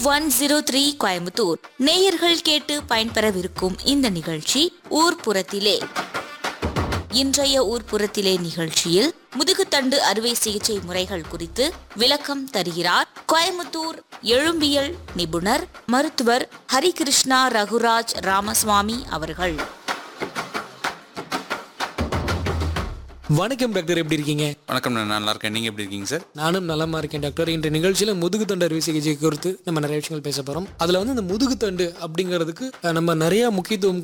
one zero three Coimbatore நேயர்கள் கேட்டு பயன்பெறவிருக்கும் இந்த நிகழ்ச்சி ஊர்ப்புறத்திலே இன்றைய ஊர்ப்புறத்திலே நிகழ்ச்சியில் முதுகுத்தண்டு அறுவை சிகிச்சை முறைகள் குறித்து விளக்கம் தருகிறார் கோயம்புத்தூர் எழும்பியல் நிபுணர் மருத்துவர் ஹரிகிருஷ்ணா ரகுராஜ் ராமசுவாமி அவர்கள் வணக்கம் டாக்டர் எப்படி இருக்கீங்க வணக்கம் நான் நல்லா இருக்கேன் நீங்கள் எப்படி இருக்கீங்க சார் நானும் நலமா இருக்கேன் டாக்டர் இன்று நிகழ்ச்சியில் முதுகுத்தண்டு அறுவை சிகிச்சை குறித்து நம்ம நிறைய விஷயங்கள் பேச போறோம் அதுல வந்து இந்த முதுகுத்தண்டு அப்படிங்கிறதுக்கு அஹ், நம்ம நிறைய முக்கியத்துவம்